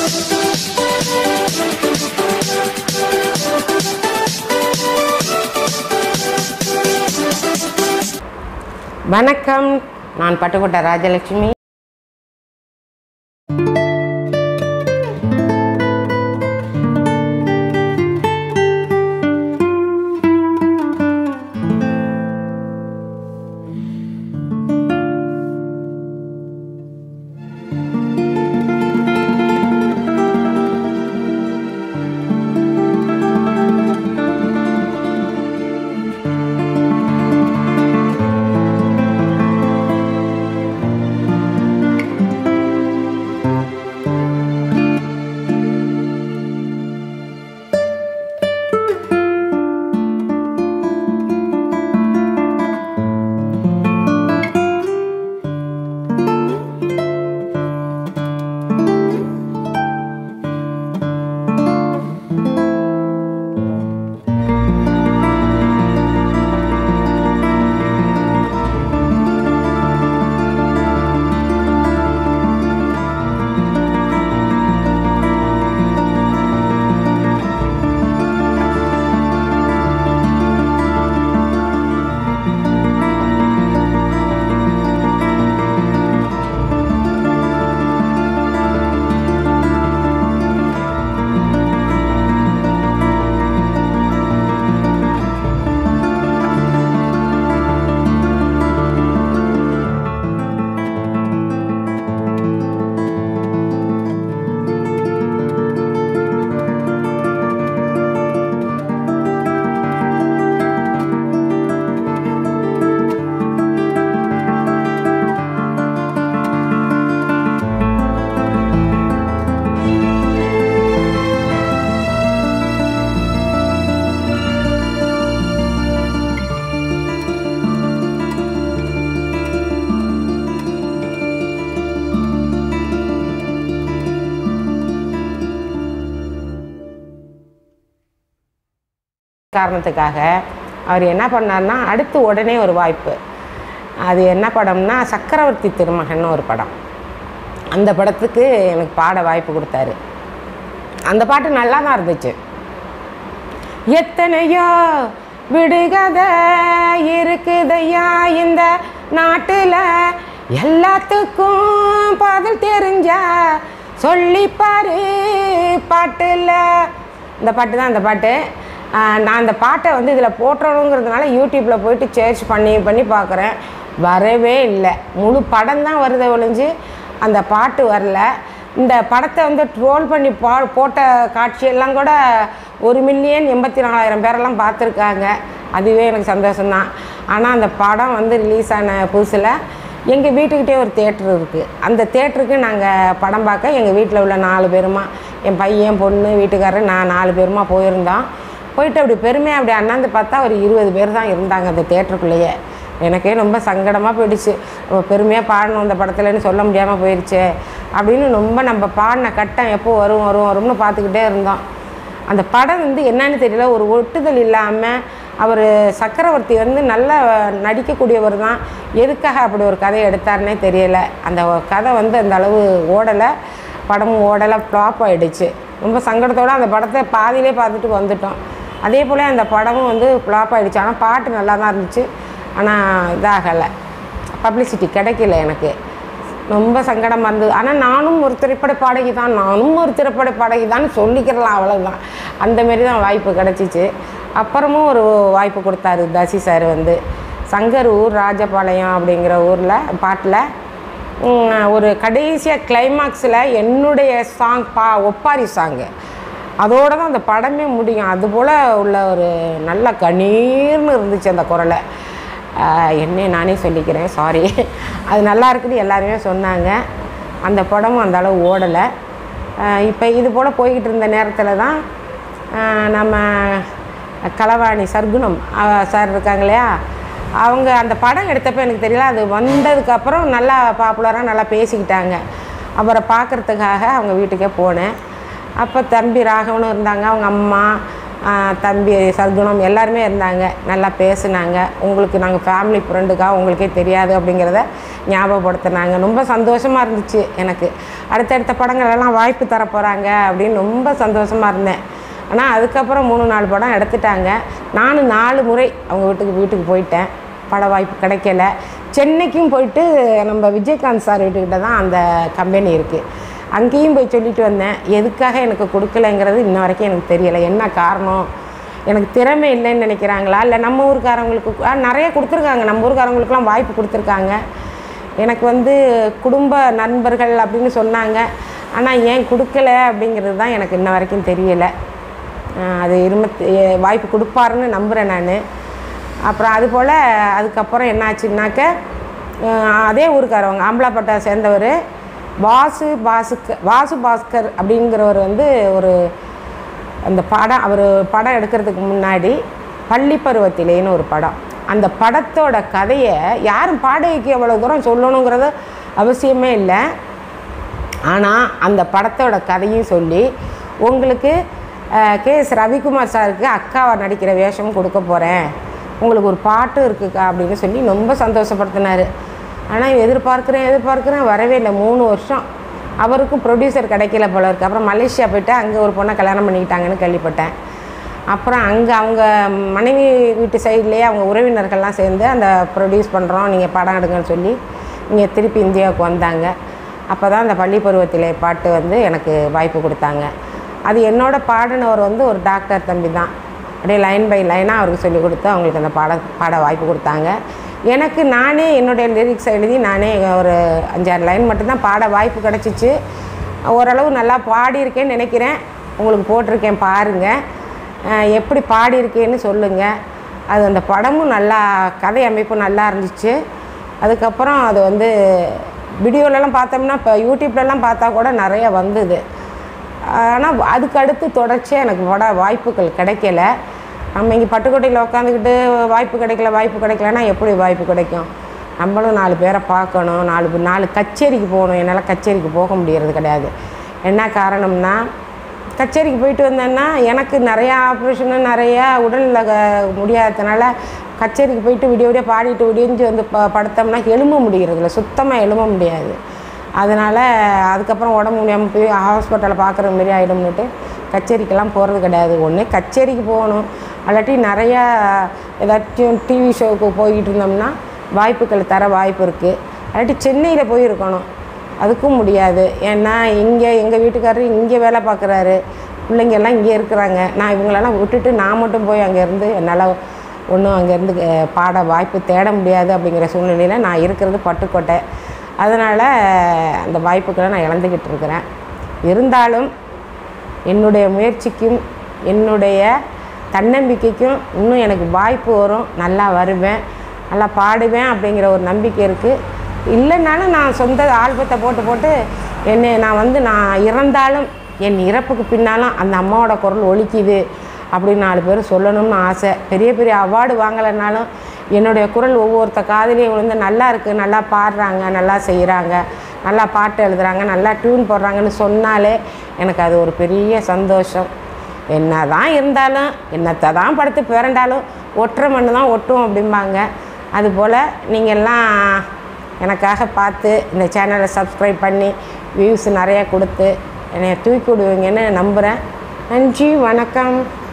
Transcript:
வணக்கம் நான் பட்டுக்கோட்டை ராஜலட்சுமி காரணத்துக்காக அவர் என்ன பண்ணார்னா அடுத்து உடனே ஒரு வாய்ப்பு அது என்ன படம்னா சக்கரவர்த்தி திருமகன் ஒரு படம் அந்த படத்துக்கு எனக்கு பாட வாய்ப்பு கொடுத்தாரு அந்த பாட்டு நல்லா தான் இருந்துச்சு எத்தனையோ விடுகதை இருக்குதையா இந்த நாட்டில் எல்லாத்துக்கும் பதில் தெரிஞ்சா சொல்லிப்பாரு பாட்டில் இந்த பாட்டு தான் அந்த பாட்டு ஆஹ் நான் அந்த பாட்டை வந்து இதில் போட்டுறணுங்கிறதுனால யூடியூப்பில் போயிட்டு சர்ச் பண்ணி பண்ணி பார்க்குறேன் வரவே இல்லை முழு படம் தான் வருதை ஒழிஞ்சு அந்த பாட்டு வரல இந்த படத்தை வந்து ட்ரோல் பண்ணி பா போட்ட காட்சியெல்லாம் கூட ஒரு மில்லியன் எண்பத்தி நாலாயிரம் பேரெல்லாம் பார்த்துருக்காங்க அதுவே எனக்கு சந்தோஷம்தான் ஆனால் அந்த படம் வந்து ரிலீஸ் ஆன புதுசில் எங்கள் வீட்டுக்கிட்டே ஒரு தேட்ரு இருக்குது அந்த தேட்டருக்கு நாங்கள் படம் பார்க்க எங்கள் வீட்டில் உள்ள நாலு பேருமா என் பையன் பொண்ணு வீட்டுக்காரர் நான் நாலு பேருமா போயிருந்தோம் போயிட்டு அப்படி பெருமையாக அப்படி அண்ணாந்து பார்த்தா ஒரு இருபது பேர் தான் இருந்தாங்க அந்த தேட்டருக்குள்ளேயே எனக்கே ரொம்ப சங்கடமாக போயிடுச்சு நம்ம பெருமையாக பாடணும் இந்த படத்துலன்னு சொல்ல முடியாமல் போயிடுச்சே அப்படின்னு ரொம்ப நம்ம பாடின கட்டம் எப்போ வரும் வரும் வரும்னு பார்த்துக்கிட்டே இருந்தோம் அந்த படம் வந்து என்னன்னு தெரியல ஒரு ஒட்டுதல் இல்லாமல் அவர் சக்கரவர்த்தி வந்து நல்ல நடிக்கக்கூடியவர் தான் எதுக்காக அப்படி ஒரு கதையை எடுத்தாருன்னே தெரியல அந்த கதை வந்து அந்த அளவு ஓடலை படமும் ஓடலை ஃப்ளாப் ஆயிடுச்சு ரொம்ப சங்கடத்தோடு அந்த படத்தை பாதியிலே பார்த்துட்டு வந்துட்டோம் அதே போல் அந்த படமும் வந்து ஃப்ளாப் ஆயிடுச்சு ஆனால் பாட்டு நல்லா தான் இருந்துச்சு ஆனால் இதாகலை பப்ளிசிட்டி கிடைக்கல எனக்கு ரொம்ப சங்கடமாக இருந்தது ஆனால் நானும் ஒரு திரைப்பட பாடகி தான் நானும் ஒரு திரைப்பட பாடகி தான் சொல்லிக்கிறலாம் அவ்வளோதான் அந்த மாரி தான் வாய்ப்பு கிடச்சிச்சு அப்புறமும் ஒரு வாய்ப்பு கொடுத்தாரு தசி சார் வந்து சங்கரூர் ராஜபாளையம் அப்படிங்கிற ஊரில் பாட்டில் ஒரு கடைசியாக கிளைமாக்ஸில் என்னுடைய சாங் பா ஒப்பாரி சாங்கு அதோட தான் அந்த படமே முடியும் அதுபோல் உள்ள ஒரு நல்ல கணீர்னு இருந்துச்சு அந்த குரலை என்னை நானே சொல்லிக்கிறேன் சாரி அது நல்லா இருக்குன்னு எல்லாருமே சொன்னாங்க அந்த படமும் அந்த அளவு ஓடலை இப்போ இது போல் போய்கிட்டு இருந்த நேரத்தில் தான் ஆஹ் நம்ம கலவாணி சர்க்குணம் சார் இருக்காங்க இல்லையா அவங்க அந்த படம் எடுத்தப்போ எனக்கு தெரியல அது வந்ததுக்கப்புறம் நல்லா பாப்புலராக நல்லா பேசிக்கிட்டாங்க அவரை பார்க்குறதுக்காக அவங்க வீட்டுக்கே போனேன் அப்போ தம்பி ராகவனும் இருந்தாங்க அவங்க அம்மா ஆஹ் தம்பி சர்க்குணம் எல்லாருமே இருந்தாங்க நல்லா பேசுனாங்க உங்களுக்கு நாங்கள் ஃபேமிலி ஃப்ரெண்டுக்கா உங்களுக்கே தெரியாது அப்படிங்கிறத ஞாபகப்படுத்தினாங்க ரொம்ப சந்தோஷமாக இருந்துச்சு எனக்கு அடுத்தடுத்த படங்கள் எல்லாம் வாய்ப்பு தர போகிறாங்க அப்படின்னு ரொம்ப சந்தோஷமாக இருந்தேன் ஆனால் அதுக்கப்புறம் மூணு நாலு படம் எடுத்துட்டாங்க நானும் நாலு முறை அவங்க வீட்டுக்கு வீட்டுக்கு போயிட்டேன் பட வாய்ப்பு கிடைக்கல சென்னைக்கும் போயிட்டு நம்ம விஜயகாந்த் சார் வீட்டுக்கிட்ட தான் அந்த கம்பெனி இருக்குது அங்கேயும் போய் சொல்லிட்டு வந்தேன் எதுக்காக எனக்கு கொடுக்கலைங்கிறது இன்ன வரைக்கும் எனக்கு தெரியலை என்ன காரணம் எனக்கு திறமை இல்லைன்னு நினைக்கிறாங்களா இல்லை நம்ம ஊருக்காரங்களுக்கு ஆ, நிறைய கொடுத்துருக்காங்க நம்ம ஊருக்காரங்களுக்குலாம் வாய்ப்பு கொடுத்துருக்காங்க எனக்கு வந்து குடும்ப நண்பர்கள் அப்படின்னு சொன்னாங்க ஆனால் ஏன் கொடுக்கல அப்படிங்கிறது தான் எனக்கு இன்ன வரைக்கும் தெரியலை ஆஹ் அது இருமத் எ- வாய்ப்பு கொடுப்பாருன்னு நம்புகிறேன் நான் அப்புறம் அதுபோல் அதுக்கப்புறம் என்னாச்சுன்னாக்க ஆஹ் அதே ஊருக்காரவங்க ஆம்பலாப்பட்டா சேர்ந்தவர் வாசு பாசுக்க வாசு பாஸ்கர் அப்படிங்கிறவர் வந்து ஒரு அந்த படம் அவர் படம் எடுக்கிறதுக்கு முன்னாடி பள்ளி பருவத்திலேன்னு ஒரு படம் அந்த படத்தோட கதையை யாரும் பாடகைக்கு எவ்வளோ தூரம் சொல்லணுங்கிறது அவசியமே இல்லை ஆனால் அந்த படத்தோட கதையும் சொல்லி உங்களுக்கு கே எஸ் ரவிக்குமார் சாருக்கு அக்காவை நடிக்கிற வேஷம் கொடுக்க போகிறேன் உங்களுக்கு ஒரு பாட்டு இருக்குக்கா அப்படின்னு சொல்லி ரொம்ப சந்தோஷப்படுத்தினார் ஆனால் எதிர்பார்க்குறேன் எதிர்பார்க்குறேன் வரவே இல்லை மூணு வருஷம் அவருக்கும் ப்ரொடியூசர் கிடைக்கல போல இருக்கு அப்புறம் மலேசியா போயிட்டு அங்கே ஒரு பொண்ணை கல்யாணம் பண்ணிக்கிட்டாங்கன்னு கேள்விப்பட்டேன் அப்புறம் அங்கே அவங்க மனைவி வீட்டு சைட்லேயே அவங்க உறவினர்கள்லாம் சேர்ந்து அந்த ப்ரொடியூஸ் பண்ணுறோம் நீங்கள் படம் எடுங்கன்னு சொல்லி இங்கே திருப்பி இந்தியாவுக்கு வந்தாங்க அப்போ தான் அந்த பள்ளி பருவத்திலே பாட்டு வந்து எனக்கு வாய்ப்பு கொடுத்தாங்க அது என்னோட பாடினவர் வந்து ஒரு டாக்டர் தம்பி தான் அப்படியே லைன் பை லைனாக அவருக்கு சொல்லி கொடுத்து அவங்களுக்கு அந்த பாட பாட வாய்ப்பு கொடுத்தாங்க எனக்கு நானே என்னுடைய லிரிக்ஸ் எழுதி நானே ஒரு அஞ்சாறு லைன் மட்டும்தான் பாட வாய்ப்பு கிடச்சிச்சு ஓரளவு நல்லா பாடியிருக்கேன்னு நினைக்கிறேன் உங்களுக்கு போட்டிருக்கேன் பாருங்கள் அஹ் எப்படி பாடியிருக்கேன்னு சொல்லுங்கள் அது அந்த படமும் நல்லா கதை அமைப்பும் நல்லா இருந்துச்சு அதுக்கப்புறம் அது வந்து வீடியோலலாம் பார்த்தோம்னா இப்போ யூடியூப்லலாம் பார்த்தா கூட நிறைய வந்தது ஆனால் அதுக்கு அடுத்து தொடர்ச்சியாக எனக்கு பட வாய்ப்புகள் கிடைக்கல நம்ம இங்கே பட்டுக்கோட்டையில் உட்காந்துக்கிட்டு வாய்ப்பு கிடைக்கல வாய்ப்பு கிடைக்கலன்னா எப்படி வாய்ப்பு கிடைக்கும் நம்மளும் நாலு பேரை பார்க்கணும் நாலு பே- நாலு கச்சேரிக்கு போகணும் என்னால் கச்சேரிக்கு போக முடியறது கிடையாது என்ன காரணம்னா கச்சேரிக்கு போயிட்டு வந்தேன்னா எனக்கு நிறையா ஆப்ரேஷனு நிறையா உடலில் க- முடியாததுனால கச்சேரிக்கு போயிட்டு விடிய விடிய பாடிட்டு விடிஞ்சு வந்து ப படுத்தோம்னா எழும்ப முடியறதில்ல சுத்தமாக எழும்ப முடியாது அதனால் அதுக்கப்புறம் உடம்பு முடியாமல் போய் ஹாஸ்பிட்டலில் பார்க்குற மாரி ஆகிடும்னுட்டு கச்சேரிக்கெல்லாம் போகிறது கிடையாது ஒன்று கச்சேரிக்கு போகணும் அல்லாட்டி நிறையா ஏதாச்சும் டிவி ஷோவுக்கு போய்கிட்டு இருந்தோம்னா வாய்ப்புகள் தர வாய்ப்பு இருக்குது அல்லாட்டி சென்னையில் போயிருக்கணும் அதுக்கும் முடியாது ஏன்னா இங்கே எங்கள் வீட்டுக்காரர் இங்கே வேலை பார்க்குறாரு பிள்ளைங்க எல்லாம் இங்கே இருக்கிறாங்க நான் இவங்களெல்லாம் விட்டுட்டு நான் மட்டும் போய் அங்கேருந்து என்னால் ஒன்றும் அங்கேருந்து அஹ், பாட வாய்ப்பு தேட முடியாது அப்படிங்கிற சூழ்நிலையில் நான் இருக்கிறது பட்டுக்கோட்டை அதனால் அந்த வாய்ப்புகளை நான் இழந்துக்கிட்டு இருக்கிறேன் இருந்தாலும் என்னுடைய முயற்சிக்கும் என்னுடைய தன்னம்பிக்கைக்கும் இன்னும் எனக்கு வாய்ப்பு வரும் நல்லா வருவேன் நல்லா பாடுவேன் அப்படிங்கிற ஒரு நம்பிக்கை இருக்குது இல்லைனாலும் நான் சொந்த ஆல்பத்தை போட்டு போட்டு என்னை நான் வந்து நான் இறந்தாலும் என் இறப்புக்கு பின்னாலும் அந்த அம்மாவோட குரல் ஒலிக்குது அப்படின்னு நாலு பேர் சொல்லணும்னு ஆசை பெரிய பெரிய அவார்டு வாங்கலைனாலும் என்னுடைய குரல் ஒவ்வொருத்த காதுலேயும் விழுந்து நல்லா இருக்குது நல்லா பாடுறாங்க நல்லா செய்கிறாங்க நல்லா பாட்டு எழுதுறாங்க நல்லா டியூன் போடுறாங்கன்னு சொன்னாலே எனக்கு அது ஒரு பெரிய சந்தோஷம் என்ன தான் இருந்தாலும் என்னத்தை தான் படுத்து பிறண்டாலும் ஒற்றை மண்ணு தான் ஒட்டும் அப்படிம்பாங்க அதுபோல் நீங்கள்லாம் எனக்காக பார்த்து இந்த சேனலை சப்ஸ்கிரைப் பண்ணி வியூஸ் நிறையா கொடுத்து என்னை தூக்கி விடுவீங்கன்னு நம்புகிறேன் நன்றி வணக்கம்